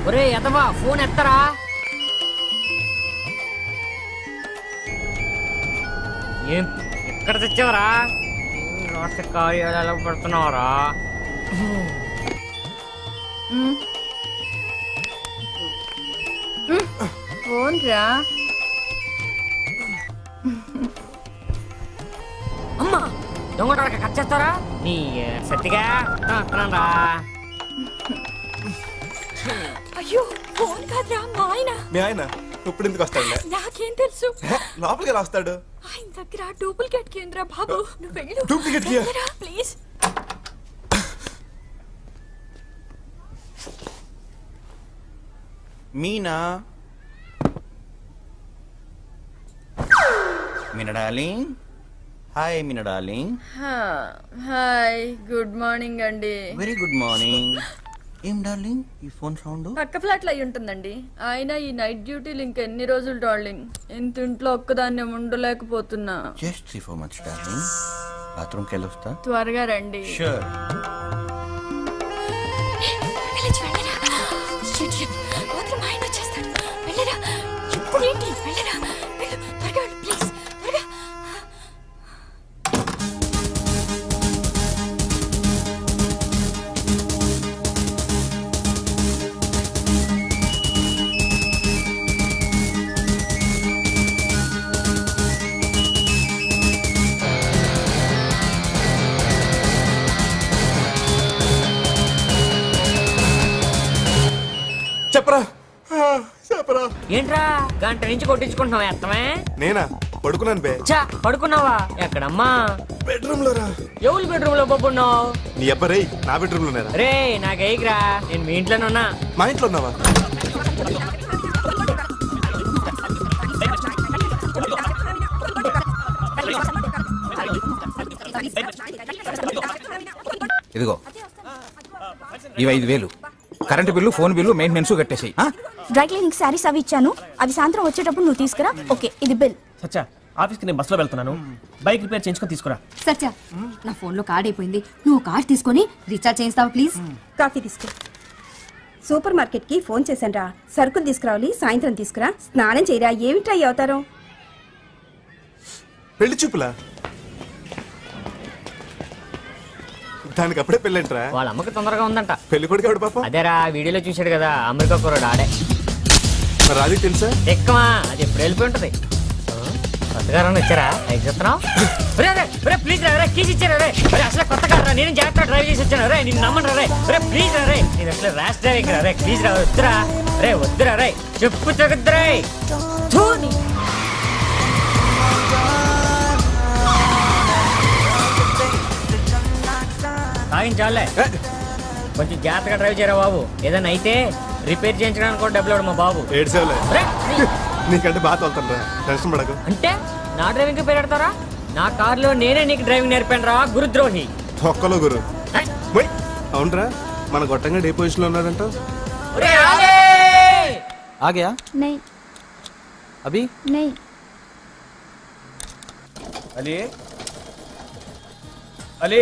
ఒరే ఎదవా ఫోన్ ఎత్తరా ఏం ఎక్కడ తెచ్చావరా ఏం రాష్ట్ర కార్యాలయాలకు పెడుతున్నావరా ఫోన్ రా అమ్మా దొంగ కట్ చేస్తారా నీ సత్తిగా రా అయ్యో ఫోన్ కాదురా మా ఆయన మీ ఆయన ఇప్పుడు ఎందుకు వస్తాడులే నాకేం తెలుసు హే, లోపలికి ఎలా వస్తాడు ఆయన దగ్గర డూప్లికేట్ కేంద్ర బాబు నువ్వు వెళ్ళు Duplicate కీ? Please Meena Meena darling hi Meena darling hi good morning అండి వెరీ గుడ్ మార్నింగ్ ఏం డార్లింగ్ ఈ ఫోన్ సౌండ్ పక్క ఫ్లాట్ లో అయి ఉంటుందండి ఆయన ఈ నైట్ డ్యూటీలు ఇంకెన్ని రోజులు డార్లింగ్ ఇంత ఇంట్లో ఒక్కదాన్ని ఉండలేకపోతున్నా just three four months darling బాత్రూమ్కి వెళ్ళి వస్తా త్వరగా రండి షూర్ వెళ్ళొచ్చు, వెళ్ళరా. Shit, shit. అవతల మా ఆయన వచ్చేస్తాడు. వెళ్ళరా. ఇప్పుడేంటి? వెళ్ళరా. వెళ్ళు. త్వరగా వెళ్ళు, please. త్వరగా. చెప్పరా ఆ, చెప్పరా ఏంట్రా గంట నుంచి కొట్టించుకుంటున్నావు ఎత్తమే నేనా పడుకున్నాను బే చా పడుకున్నావా ఎక్కడమ్మా బెడ్రూమ్ లో రా ఎవరి బెడ్రూమ్ లో పడుకున్నావు నీ అబ్బాయి నా బెడ్రూమ్ లోనేరా రే నాకేయకురా నేను మీ ఇంట్లోనే ఉన్నా మా ఇంట్లో ఉన్నావా ఇదిగో ఇవి ఐదు వేలు current bill phone bill maintenance కట్టేసాయి డ్రై క్లీనింగ్ శారీస్ అవి ఇచ్చాను అవి సాయంత్రం వచ్చేటప్పుడు నువ్వు తీసుకురా ఓకే ఇది బిల్ సచ్చా ఆఫీస్కి నేను బస్సులో వెళ్తున్నాను బైక్ రిపేర్ చేయించుకొని తీసుకురా సత్య నా ఫోన్ లో కార్డ్ అయిపోయింది నువ్వు కార్డ్ తీసుకొని రీఛార్జ్ చేయిస్తావా ప్లీజ్ కాఫీ తీసుకో సూపర్ మార్కెట్ కి ఫోన్ చేశాను రా సరుకులు తీసుకురావాలి సాయంత్రం తీసుకురా స్నానం చేయరా ఏమిట్రా ఈ అవతారం పెళ్లి చూపులా దానికి అప్పుడే పెళ్ళంటరా వాళ్ళ అమ్మకి తొందరగా ఉందంట పెళ్లి కొడుకు ఎవడు పాప అదేరా వీడియోలో చూశాడు కదా అమెరికా కుర్రాడు ఆడే మరి రాజుకి తెలుసా ఎక్కమా అది ఎప్పుడు వెళ్ళిపోయి ఉంటది కొత్తగా రన్ వచ్చారా లైక్ చెప్తున్నావు ప్లీజ్ రా కీస్ ఇచ్చారు రే ఒరే, అసలు కొత్త కారు రా నేను జాగ్రత్త డ్రైవ్ చేసి వచ్చాను రే నేను నమ్మను రే రే ప్లీజ్ రా రే నేను అసలు ర్యాష్ డ్రైవింగ్ రా రే ప్లీజ్ రా వద్దురా రే వద్దురా రే చెప్పు తగ్గుద్దురా తాగించాలే కొంచెం జాగ్రత్తగా డ్రైవ్ చేయరా బాబు ఏదైనా అయితే రిపేర్ చేయించడానికి కూడా డబ్బులు ఇవ్వడు మా బాబు ఏడ్చేవలే రే, నీకంటే బాగా తోలుతాను రా టెన్షన్ పడకు అంటే నా డ్రైవింగ్ పెడతారా నా కారులో నేనే నీకు డ్రైవింగ్ నేర్పాను రా గురుద్రోహి తొక్కలో గురు మొయ్. అవునరా మన గొట్టంగా డే పొజిషన్ లో ఉన్నాడంట ఒరే, ఆగే! आ गया नहीं अभी नहीं अली अली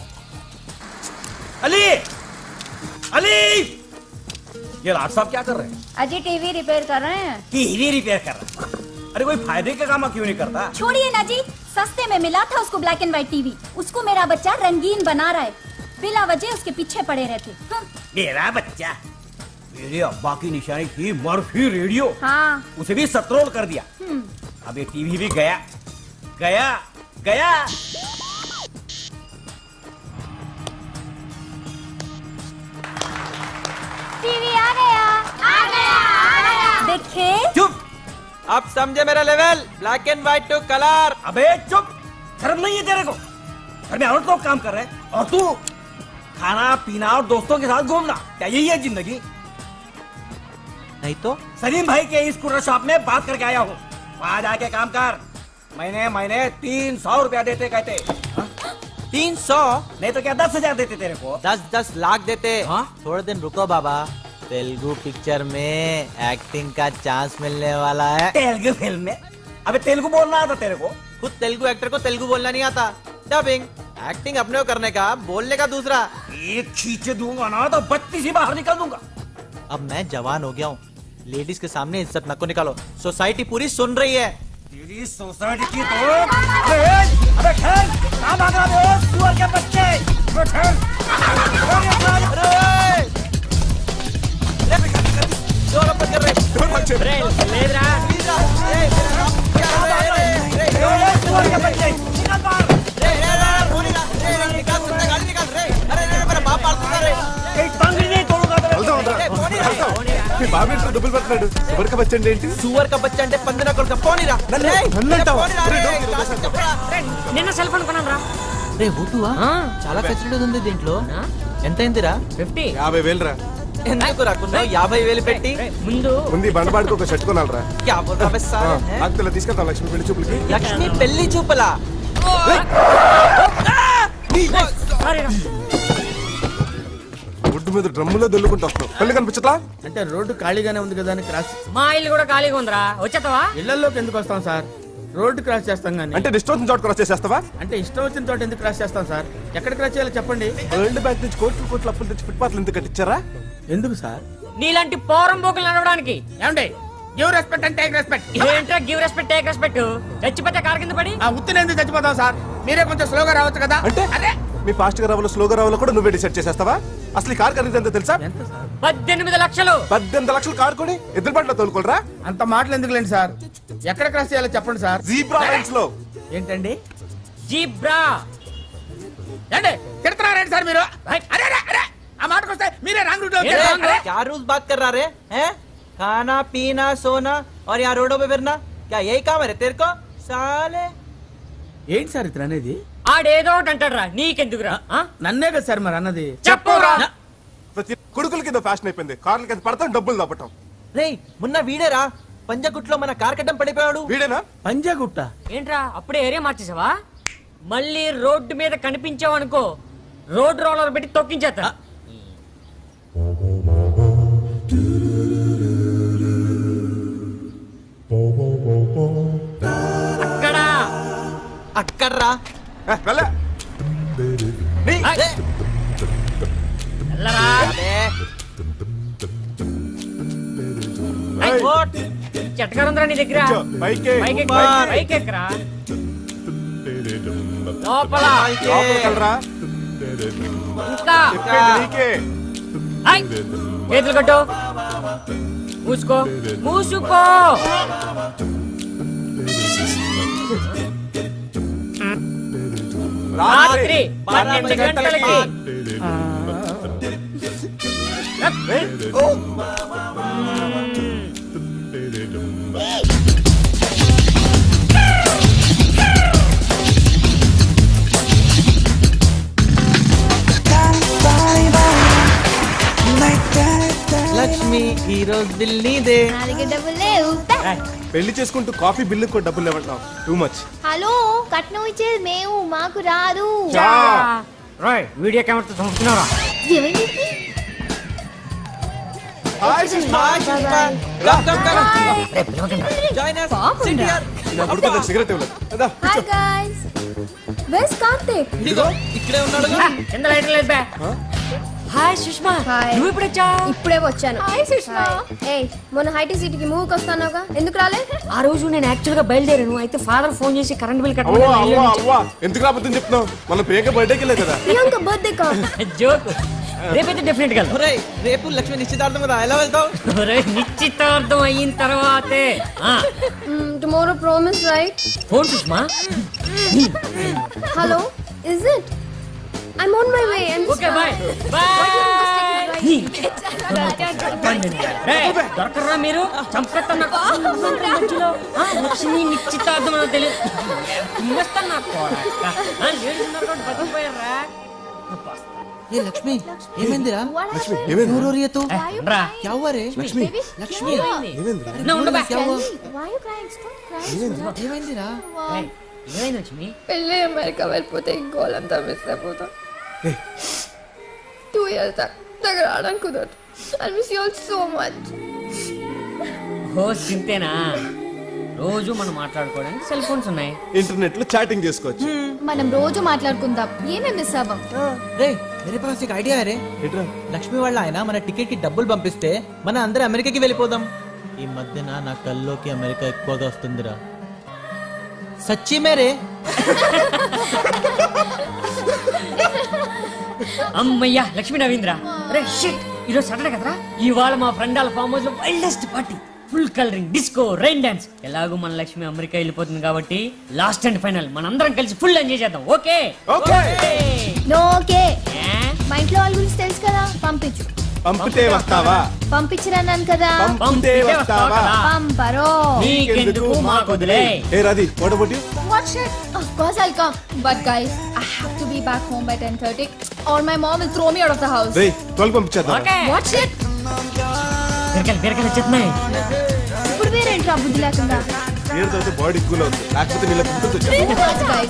अली अली ये लाट साहब क्या कर रहे हैं अजी टीवी रिपेयर कर रहे हैं टीवी रिपेयर कर रहे हैं अरे कोई फायदे का काम क्यों नहीं करता छोड़िए ना जी सस्ते में मिला था उसको ब्लैक एंड व्हाइट टीवी उसको मेरा बच्चा रंगीन बना रहा है बिला वजह उसके पीछे पड़े रहते हाँ, मेरा बच्चा मेरे अब्बा की निशानी थी मर्फी रेडियो हाँ उसे भी सत्रोल कर दिया हम्म, अब ये टीवी भी गया गया गया टीवी आ गया आ गया आ गया देखे चुप अब समझे मेरा level black and white to colour अबे चुप शर्म नहीं है तेरे को घर में औरत लोग काम कर रहे हैं और तू खाना पीना और दोस्तों के साथ घूमना क्या यही है जिंदगी नहीं तो सलीम भाई के स्कूटर शॉप में बात करके आया हूँ वहां जाके काम कर महीने महीने तीन सौ रुपया देते कहते हाँ? तीन सौ नहीं तो क्या दस हजार देते तेरे को दस दस लाख देते हाँ? थोड़े दिन रुको बाबा तेलुगु पिक्चर में एक्टिंग का चांस मिलने वाला है तेलुगु फिल्म में अबे तेलुगु बोलना आता तेरे को खुद तेलुगु एक्टर को तेलुगु बोलना नहीं आता डबिंग एक्टिंग अपने को करने का बोलने का दूसरा एक खींचे दूंगा ना तो बत्तीस ही बाहर निकल दूंगा अब मैं जवान हो गया हूँ लेडीज के सामने इज्जत नको निकालो सोसाइटी पूरी सुन रही है तेरी सोसाइटी की तो अबे अबे ठहर कहाँ भाग रहा है सुअर के बच्चे अबे ठहर రే, లేదురా सुअर के बच्चे निकल बाहर एक पंगड़ी नहीं तोड़ूंगा तेरे వెళ్దాం వదరా. వెళ్దాం. మీ బాబు ఇంట్లో దుబ్బులు పెట్టినాడు ఎవరికి వచ్చండి ఏంటి సువర్ का बच्चा అంటే పందిన కొడుక పోనీరా నన్ను- రేయ్, నన్ను అంటావా? పోనీరా, రేయ్, రేయ్, డోంట్ కాస్త చెప్పరా. నిన్న సెల్ ఫోన్ కొన్నాను రా రే ఊటువా ఆ. చాలా ఫెసిలిటీ ఉంది దీంట్లో ఆ? ఎంత అయిందిరా ఫిఫ్టీ యాభై వేలు రా ఎందుకు రాకుండా యాభై వేలు పెట్టి ముందు ముందు ఈ బండబాడికి ఒక షర్ట్ కొనాలరా క్యా బోల్ రहा है साले, हैं? ఆకుతల తీసుకెళ్తాం లక్ష్మి పెళ్లి చూపులకి లక్ష్మి పెళ్లి చూపలా సారీ రా. ఒడ్డు మీద డ్రమ్ములో దొల్లుకుంటూ వస్తాం పెళ్లి కనిపించట్లా అంటే రోడ్డు ఖాళీగానే ఉంది కదా అని క్రాస్ మా ఇల్లు కూడా ఖాళీగా ఉందిరా వచ్చేస్తావా ఇళ్లలోకి ఎందుకు వస్తాం సార్ రోడ్డు క్రాస్ చేస్తాం కానీ అంటే డిస్టర్బెన్స్ చోట క్రాస్ చేసేస్తావా అంటే ఇష్టం వచ్చిన చోట ఎందుకు క్రాస్ చేస్తాం సార్ ఎక్కడ క్రాస్ చేయాలో చెప్పండి వరల్డ్ బ్యాంక్ నుంచి కోట్లు కోట్లు అప్పులు తెచ్చి ఫుట్పాత్లు ఎందుకు కట్టించారా ఎందుకు సార్ నీలాంటి పోరం బోకులు నడవడానికి ఏమండి గివ్ రెస్పెక్ట్ అంటే రెస్పెక్ట్ ఏంట్రా గివ్ రెస్పెక్ట్ టేక్ రెస్పెక్ట్ చచ్చిపోతే కారు కింద పడి ఆ ఉత్తిని ఎందుకు చచ్చిపోతాం సార్ మీరే కొంచెం స్లోగా రావచ్చు కదా అంటే అదే మీ ఫాస్ట్ గా రావాలో స్లోగా రావాలో కూడా నువ్వే డిసైడ్ చేసేస్తావా అసలు ఈ కార్ ఖరీదు ఎంత తెలుసా ఎంత సార్ పద్దెనిమిది లక్షలు పద్దెనిమిది లక్షలు కార్ కొని ఎదురు బండ్లో తోలుకోలరా అంత మాటలు ఎందుకు లేండి సార్ ఎక్కడ క్రాస్ చేయాలో చెప్పండి సార్ జీబ్రా లైన్స్ లో ఏంటండి జీబ్రా ఏంటి తిడుతున్నారేంటి సార్ మీరు అరే అరే అరే ఆ మాటకు వస్తే మీరే రాంగ్ రూట్ లో ఏ వచ్చారు. wrong? అరే, क्या रूल्स बात कर रहा रे हैं खाना पीना सोना और यहाँ रोडों पे फिरना क्या यही काम है रे तेरे को साले ఏంటి సార్ ఇతను అనేది ఆడేదో ఒకటి అంటాడురా నీకెందుకురా ఆ? నన్నే కదా సార్ మరి అన్నది చెప్పురా ప్రతి కొడుకుల కింద ఫ్యాషన్ అయిపోయింది కార్ల కింద పడతాం డబ్బులు దప్పటం రే మొన్న వీడేరా పంజగుట్లో మన కార్కట్టం పడిపోయాడు వీడేనా పంజాగుట్ట ఏంట్రా అప్పుడే ఏరియా మార్చేసావా మళ్ళీ రోడ్డు మీద కనిపించావు అనుకో రోడ్ రోలర్ పెట్టి తొక్కించేస్తా అక్కడ అక్కడ్రా ఏ, వెళ్ళే. నీ. ఏయ్. వెళ్ళరా అదే ఏయ్, ఓట్. చెట్టగారు ఉందిరా నీ దగ్గర కూర్చో, పైకి. పైకి ఎక్కు, బాయ్. పైకి ఎక్కరా లోపల లోపలికి వెళ్ళరా. ఇంకా చెప్పేది నీకే ఐ! చేతులు కట్టు మూసుకో మూసుకో రాత్రి పన్నెండు గంటలకి ఏయ్, లక్ష్మి ఈ రోజు బిల్ నీదే నాలుగు డబ్బులు లేవు ఏయ్, పెళ్లి చేసుకుంటూ కాఫీ బిల్లు కూడా డబ్బులు ఇవ్వట్లేవు టూ మచ్ హలో కట్నం ఇచ్చేది మేము మాకు రాదు చా. రాయ్ వీడియో కెమెరాతో చంపుతున్నారా ఎవరికి hi Sushma. Come come come రే పిలవకండి రా. జాయిన్ us sit here నా కొడుకు సిగరెట్ ఇవ్వలేదు కదా, హాయ్ గైస్ వెస్ కార్తిక్ ఇదిగో ఇక్కడే ఉన్నాడు ఆ, కింద లైట్ లేదు బే హాయ్ సుష్మా హాయ్. నువ్వు ఇప్పుడు వచ్చా ఇప్పుడే వచ్చాను హాయ్ సుష్మా. ఏయ్ మొన్న హైటీ సిటీకి మూవ్కి వస్తానుగా ఎందుకు రాలే ఆ రోజు నేను యాక్చువల్ గా బయలుదేరాను అయితే ఫాదర్ ఫోన్ చేసి కరెంట్ బిల్ అవ్వా కట్టమని అవ్వా అవ్వా ఎందుకు రాబోతుంది చెప్తున్నావు మన ప్రియాంక బర్త్డేకి వెళ్ళే కదా ప్రియాంక బర్త్డే కా జోక్ రేపైతే డెఫినెట్ గా వెళ్దాం. ఒరేయ్ రేపు లక్ష్మి నిశ్చితార్థం కదా ఎలా వెళ్తావు ఒరేయ్, నిశ్చితార్థం అయిన తర్వాతే ఆ, tomorrow promise right phone Sushma hello is it I'm on my way okay bye bye దొరకరా మీరు చంపేస్తున్నా మధ్యలో ఆ, లక్ష్మి నిశ్చితార్థం అని తెలియదు ఇమ్మేస్తాను బతికిపోయారా ఏ లక్ష్మి ఏమైందిరా లక్ష్మి ఏమైంది ఎవరు రే తూ రా क्या हुआ रे లక్ష్మి లక్ష్మి ఏమైంది నా ఉండు బా. क्या हुआ Why are you crying? Stop crying. ఏమైందిరా ఏయ్, ఏమైంది లక్ష్మి పెళ్ళి అమెరికా వెళ్ళిపోతే ఇంకోళ్ళంతా మిస్ అయిపోతాం టూ ఇయర్స్ దాకా దగ్గర రావడానికి కుదరదు I miss you so much ఓ సింతేనా రోజు మనం మాట్లాడుకోవడానికి సెల్ ఫోన్స్ ఉన్నాయి ఇంటర్నెట్ లో చాటింగ్ చేసుకోవచ్చు మనం రోజు మాట్లాడుకుందాం ఏమేమి మిస్ అవ్వం రే मेरे पास एक ఐడియా రే ఏంట్రా లక్ష్మి వాళ్ళ ఆయన మన టికెట్ కి డబ్బులు పంపిస్తే మన అందరం అమెరికాకి వెళ్ళిపోదాం ఈ మధ్యన నా కల్లోకి అమెరికా ఎక్కువగా వస్తుందిరా సచ్చి మేరే అమ్మయ్యా లక్ష్మీ నవీంద్ర అరే షిట్ ఈరోజు సాటర్డే కదరా ఇవాళ మా ఫ్రెండ్ వాళ్ళ ఫామ్ హౌస్ లో wildest party full colouring disco rain dance ఎలాగో మన లక్ష్మి అమెరికా వెళ్ళిపోతుంది కాబట్టి లాస్ట్ అండ్ ఫైనల్ మనందరం కలిసి ఫుల్ ఎంజాయ్ చేద్దాం ఓకే ఓకే నో ఓకే ఏ? మా ఇంట్లో వాళ్ళ గురించి తెలుసు కదా పంపించు పంపితే వస్తావా పంపించిరన్నాను కదా పంపితే వస్తావా పంపరో నీకెందుకు మాకు వదిలే ఏ రాది ఓడబోటి What shit? Of course I'll come. But guys, I have to be back home by 10:30 or my mom will throw me out of the house. రేయ్ ట్వెల్వ్ పంపించేద్దాం ఓకే What shit? బిరకలు బిరకలు వచ్చేస్తున్నాయి ఇప్పుడు వేరేంట్రా బుద్ధి లేకుండా నీరు తాగితే బాడీ కూల్ అవుతుంది లేకపోతే నీళ్ళ పుట్టుకు వచ్చేది What guys?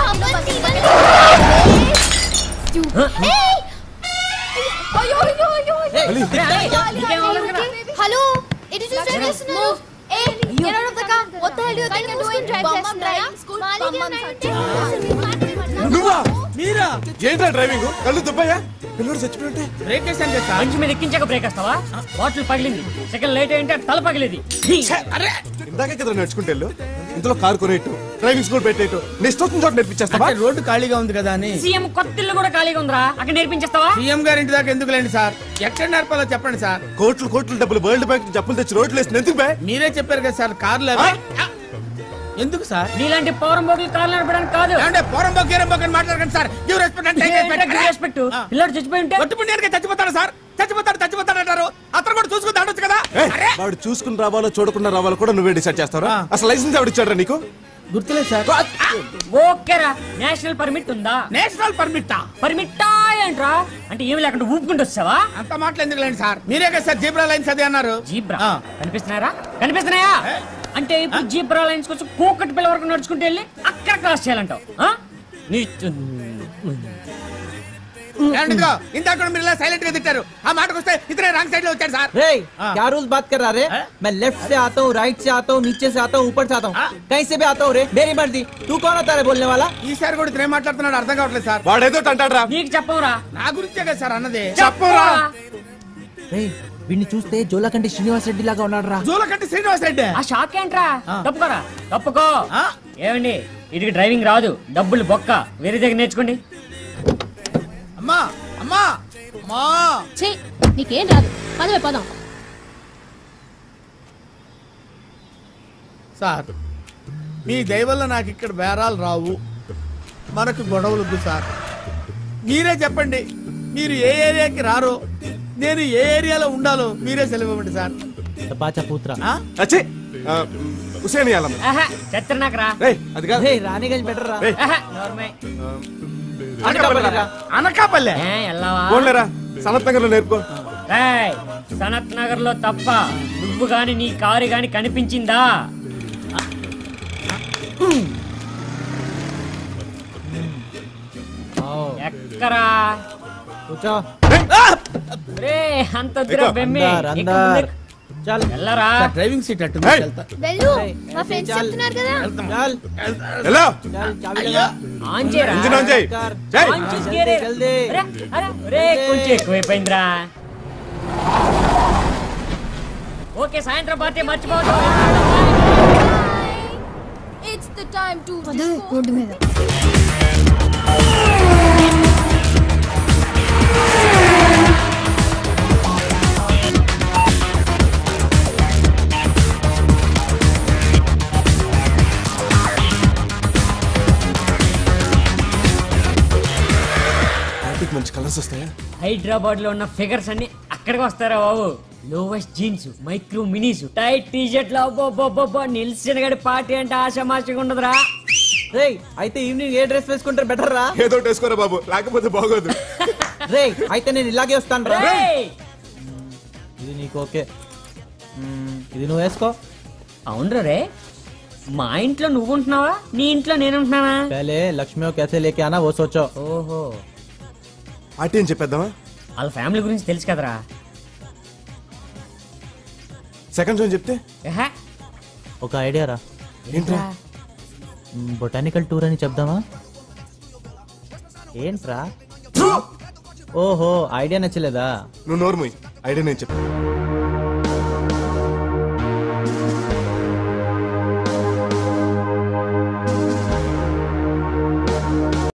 అయ్యో అయ్యో అయ్యో అలీ. నీకేం అవ్వలేదు కదా? హలో ఇట్ ఇస్ డ్రైవ్ చేస్తున్నారు ఏ get out of the car what the hell you thinking doing drive చేస్తున్నారా మాలిక్ నువ్వా మీరా ఏంట్రా డ్రైవింగ్ కళ్ళు దుబ్బయ్యా పిల్లడు చచ్చిపోయి ఉంటే బ్రేక్ చేశాను కదా సార్ మంచి మీద ఎక్కించాక బ్రేక్ వస్తావా బాటిల్ పగిలింది సెకండ్ లేట్ అయింటే తల పగిలేది అరే ఇందాకే కదా నడుచుకుంటే వెళ్ళు ఇందులో కారు కొనేట్టు డ్రైవింగ్ స్కూల్ పెట్టేట్టు నెక్స్ట్ వచ్చిన చోట నేర్పించేస్తావా అంటే రోడ్డు ఖాళీగా ఉంది కదా అని సీఎం కొత్త ఇల్లు కూడా ఖాళీగా ఉందిరా అక్కడ నేర్పించేస్తావా సీఎం గారి ఇంటి దాకా ఎందుకు లేండి సార్ ఎక్కడ నేర్పాలో చెప్పండి సార్ కోట్లు కోట్లు డబ్బులు వరల్డ్ బ్యాంక్ జప్పులు తెచ్చి రోడ్లు వేసిన ఎందుకు బే మీరే చెప్పారు కదా సార్ కార్లు అవి. ఆ, ఎందుకు సార్ నీలాంటి పౌరం బోగులు కాలు నడపడానికి కాదు ఏమంటే పోరం బొక్క గీరం బొక్క అని మాట్లాడకండి సార్ గివ్ రెస్పెక్ట్ అంటే రెస్పెక్ట్ పిల్లడు చచ్చిపోయి ఉంటే ఒట్టుపుణ్యానికి చచ్చిపోతాడు సార్ చచ్చిపోతాడు చచ్చిపోతాడు అంటారు అతను కూడా చూసుకుని దాడొచ్చు కదా ఏయ్, అరే వాడు చూసుకుని రావాలో చూడకుండా రావాలో కూడా నువ్వే డిసైడ్ చేస్తావా ఆ. అసలు లైసెన్స్ ఎవడు ఇచ్చాడ్రా నీకు గుర్తులేదు సార్ ఓకేరా నేషనల్ పర్మిట్ ఉందా నేషనల్ పర్మిట్ పర్మిట్టా ఏంట్రా అంటే ఏమి లేకుండా ఊపుకుంటూ వస్తావా అంత మాటలు ఎందుకు లేండి సార్ మీరే కదా సార్ జీబ్రా లైన్స్ అది అన్నారు జీబ్రా ఆ. కనిపిస్తున్నారా కనిపిస్తున్నాయా అంటే ఇప్పుడు జీబ్రా లైన్స్ కోసం కూకటి పిల్ల వరకు నడుచుకుంటూ వెళ్ళి అక్కడ క్రాస్ చేయాలంటావు ఆ? నీ ఏమండి ఇదిగో, ఇందాక కూడా మీరు ఇలా సైలెంట్ గా తిట్టారు ఆ మాటకు వస్తే ఇతనే రాంగ్ సైడ్ లో వచ్చాడు సార్ रे हाँ। क्या रूल्स बात कर रहा रे हाँ? मैं लेफ्ट से आता हूँ राइट से आता हूँ नीचे से आता हूँ ऊपर से आता हूँ हाँ? कहीं से भी आता हूँ रे मेरी मर्जी तू कौन होता है बोलने वाला ఈసారి కూడా ఇతనే మాట్లాడుతున్నాడు అర్థం కావట్లేదు సార్ వాడేదో అంటాడ్రా నీకు చెప్పవురా నా గురించే కదా సార్ అన్నది చెప్పరా రే వీడిని చూస్తే జోలకంటి శ్రీనివాస్ రెడ్డి లాగా ఉన్నాడు రా జోలకంటి శ్రీనివాస్ రెడ్డి ఆ షాక్ ఏంట్రా ఆ. తప్పుకోరా తప్పుకో ఆ? ఏమండి ఇది డ్రైవింగ్ రాదు డబ్బులు బొక్క వేరే దగ్గర నేర్చుకోండి అమ్మా అమ్మా అమ్మా ఛీ నీకేం రాదు పదవే పదం సార్ మీ దయ వల్ల నాకు ఇక్కడ బేరాలు రావు మనకు గొడవలు వద్దు సార్ మీరే చెప్పండి మీరు ఏ ఏరియాకి రారో నేను ఏ ఏరియాలో ఉండాలో మీరే సెలవు ఇవ్వండి సార్ పాచా పూత్రా ఆ? అచ్చే హుసేన్ ఇయ్యాలమ్మ ఆహా చెత్త నాకరా రేయ్ అది కాదు రే రాణిగంజ్ బెటర్ రా రేయ్ ఆహా, నోర్మై. అనకాపల్లిరా. అనకాపల్లె ఏ, ఎల్లావా ఫోన్లేరా సనత్ నగర్ లో నేర్పుకో రేయ్, సనత్ నగర్ లో తప్ప నువ్వు గాని నీ కారు గాని కనిపించిందా ఎక్కరా కూర్చో రే అంత వద్దురా ఎక్కు. బెమ్మి అందర్ ఎక్కు, అందర్ ఎక్కు. చల్ వెళ్ళరా సార్, డ్రైవింగ్ సీట్ అట్టు ఏయ్. వెళ్తా వెళ్ళు ఏయ్, మా ఫ్రెండ్స్ చాలు. చెప్తున్నారు కదా చల్ హలో చల్ చాబీ అయ్యో. లగా ఆన్ చేయరా ఇంజిన్ ఆన్ చేయి చేయి ఆన్ చేసి గేరే. జల్దీ. అరే, అరే, రే, కొంచెం ఎక్కువైపోయిందిరా ఓకే సాయంత్రం పార్టీ మర్చిపోవద్దు it's the time to road మీద వాటికి మంచి కలర్స్ వస్తాయా హైదరాబాద్ లో ఉన్న ఫిగర్స్ అన్ని అక్కడికి వస్తారా బాబు lowest jeans micro minis tight T షర్ట్లు అబ్బో నిల్చిన గడి పార్టీ అంటే ఆశమాషగా ఉండదురా రే అయితే ఈవినింగ్ ఏ డ్రెస్ వేసుకుంటే బెటర్ రా ఏదో ఒకటి వేసుకోరా బాబు లేకపోతే బాగోదు రే అయితే నేను ఇలాగే వస్తాను రా రేయ్! ఇది నీకు ఓకే మ్మ్, ఇది నువ్వు వేసుకో అవునరా రే మా ఇంట్లో నువ్వు ఉంటున్నావా నీ ఇంట్లో నేను ఉంటున్నానా पहले लक्ष्मी को कैसे लेके आना वो सोचो ఓహో పార్టీ అని చెప్పేద్దామా వాళ్ళ ఫ్యామిలీ గురించి తెలుసు కదరా సెకండ్ షో చెప్తే ఎహె, ఒక ఐడియా రా ఏంట్రా బొటానికల్ టూర్ అని చెప్దామా ఏంట్రా ఓహో ఐడియా నచ్చలేదా నువ్వు నోరు మూయి ఐడియా నేను చెప్పు